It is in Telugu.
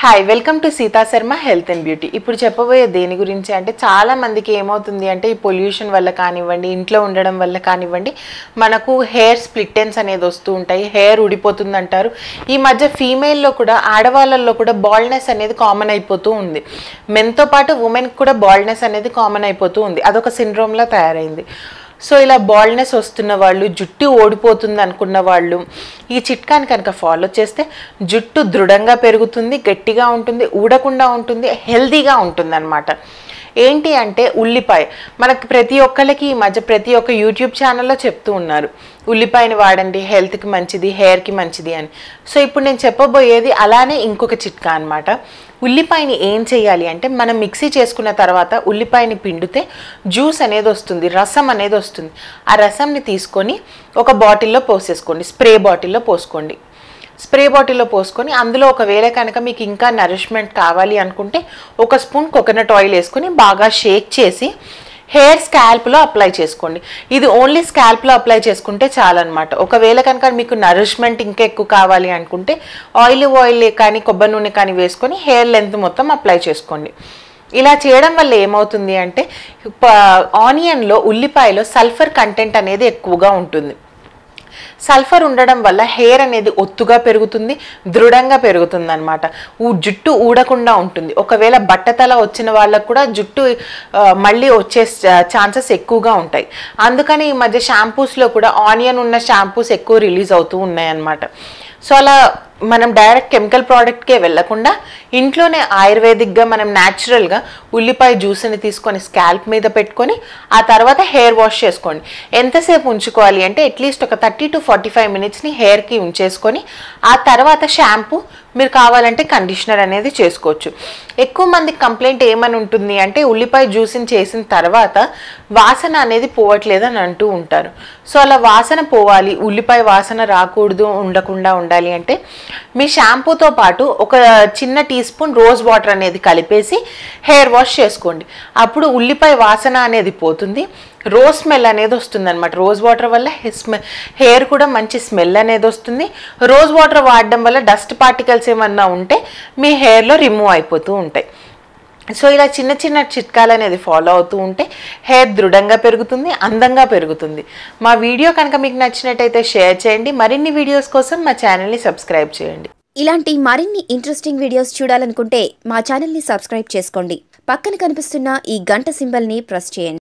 hi welcome to Sita Sharma health and beauty ఇప్పుడు చెప్పబోయే దేని గురించి అంటే చాలా మందికి ఏమవుతుంది అంటే ఈ పొల్యూషన్ వల్ల కానివ్వండి ఇంట్లో ఉండడం వల్ల కానివ్వండి మనకు హెయిర్ స్ప్లిట్టెన్స్ అనేది వస్తూ ఉంటాయి హెయిర్ ఊడిపోతుంది అంటారు ఈ మధ్య ఫీమేల్లో కూడా ఆడవాళ్ళల్లో కూడా బాల్నెస్ అనేది కామన్ అయిపోతూ ఉంది మెన్తో పాటు ఉమెన్కి కూడా బాల్నెస్ అనేది కామన్ అయిపోతూ ఉంది అదొక సిండ్రోమ్లా తయారైంది సో ఇలా బాల్నెస్ వస్తున్న వాళ్ళు జుట్టు ఓడిపోతుంది అనుకున్న వాళ్ళు ఈ చిట్కాని కనుక ఫాలో చేస్తే జుట్టు దృఢంగా పెరుగుతుంది గట్టిగా ఉంటుంది ఊడకుండా ఉంటుంది హెల్తీగా ఉంటుంది అనమాట ఏంటి అంటే ఉల్లిపాయ మనకి ప్రతి ఒక్కరికి ఈ మధ్య ప్రతి ఒక్క యూట్యూబ్ ఛానల్లో చెప్తూ ఉన్నారు ఉల్లిపాయని వాడండి హెల్త్కి మంచిది హెయిర్కి మంచిది అని సో ఇప్పుడు నేను చెప్పబోయేది అలానే ఇంకొక చిట్కా అనమాట ఉల్లిపాయని ఏం చేయాలి అంటే మనం మిక్సీ చేసుకున్న తర్వాత ఉల్లిపాయని పిండితే జ్యూస్ అనేది వస్తుంది రసం అనేది వస్తుంది ఆ రసంని తీసుకొని ఒక బాటిల్లో పోసేసుకోండి స్ప్రే బాటిల్లో పోసుకోండి స్ప్రే బాటిల్లో పోసుకొని అందులో ఒకవేళ కనుక మీకు ఇంకా నరిష్మెంట్ కావాలి అనుకుంటే ఒక స్పూన్ కోకోనట్ ఆయిల్ వేసుకొని బాగా షేక్ చేసి హెయిర్ స్కాల్ప్లో అప్లై చేసుకోండి ఇది ఓన్లీ స్కాల్ప్లో అప్లై చేసుకుంటే చాలన్నమాట ఒకవేళ కనుక మీకు నరిష్మెంట్ ఇంకా ఎక్కువ కావాలి అనుకుంటే ఆయిల్ ఆయిల్ కానీ కొబ్బరి నూనె కానీ వేసుకొని హెయిర్ లెంత్ మొత్తం అప్లై చేసుకోండి ఇలా చేయడం వల్ల ఏమవుతుంది అంటే ఆనియన్లో ఉల్లిపాయలో సల్ఫర్ కంటెంట్ అనేది ఎక్కువగా ఉంటుంది సల్ఫర్ ఉండడం వల్ల హెయిర్ అనేది ఒత్తుగా పెరుగుతుంది దృఢంగా పెరుగుతుంది అనమాట జుట్టు ఊడకుండా ఉంటుంది ఒకవేళ బట్టతల వచ్చిన వాళ్ళకు కూడా జుట్టు ఆ, మళ్ళీ వచ్చే ఛాన్సెస్ ఎక్కువగా ఉంటాయి అందుకని ఈ మధ్య షాంపూస్లో కూడా ఆనియన్ ఉన్న షాంపూస్ ఎక్కువ రిలీజ్ అవుతూ ఉన్నాయి అన్నమాట సో అలా మనం డైరెక్ట్ కెమికల్ ప్రోడక్ట్కే వెళ్ళకుండా ఇంట్లోనే ఆయుర్వేదిక్గా మనం న్యాచురల్గా ఉల్లిపాయ జ్యూస్ని తీసుకొని స్కాల్ప్ మీద పెట్టుకొని ఆ తర్వాత హెయిర్ వాష్ చేసుకోండి ఎంతసేపు ఉంచుకోవాలి అంటే అట్లీస్ట్ ఒక థర్టీ టు ఫార్టీ ఫైవ్ మినిట్స్ని హెయిర్కి ఉంచేసుకొని ఆ తర్వాత షాంపూ మీరు కావాలంటే కండిషనర్ అనేది చేసుకోవచ్చు ఎక్కువ మందికి కంప్లైంట్ ఏమని ఉంటుంది అంటే ఉల్లిపాయ జ్యూస్ని చేసిన తర్వాత వాసన అనేది పోవట్లేదు అని అంటూ ఉంటారు సో అలా వాసన పోవాలి ఉల్లిపాయ వాసన రాకూడదు ఉండకుండా ఉండాలి అంటే మీ షాంపూతో పాటు ఒక చిన్న టీ స్పూన్ రోజ్ వాటర్ అనేది కలిపేసి హెయిర్ వాష్ చేసుకోండి అప్పుడు ఉల్లిపాయ వాసన అనేది పోతుంది రోజ్ స్మెల్ అనేది వస్తుంది అనమాట రోజ్ వాటర్ వల్ల స్మెల్ హెయిర్ కూడా మంచి స్మెల్ అనేది వస్తుంది రోజ్ వాటర్ వాడడం వల్ల డస్ట్ పార్టికల్స్ ఏమన్నా ఉంటే మీ హెయిర్లో రిమూవ్ అయిపోతూ ఉంటాయి సో ఇలా చిన్న చిన్న చిట్కాలు అనేది ఫాలో అవుతూ ఉంటే హెయిర్ దృఢంగా పెరుగుతుంది అందంగా పెరుగుతుంది మా వీడియో కనుక మీకు నచ్చినట్టయితే షేర్ చేయండి మరిన్ని వీడియోస్ కోసం మా ఛానల్ని సబ్స్క్రైబ్ చేయండి ఇలాంటి మరిన్ని ఇంట్రెస్టింగ్ వీడియోస్ చూడాలనుకుంటే మా ఛానల్ని సబ్స్క్రైబ్ చేసుకోండి పక్కన కనిపిస్తున్న ఈ గంట సింబల్ని ప్రెస్ చేయండి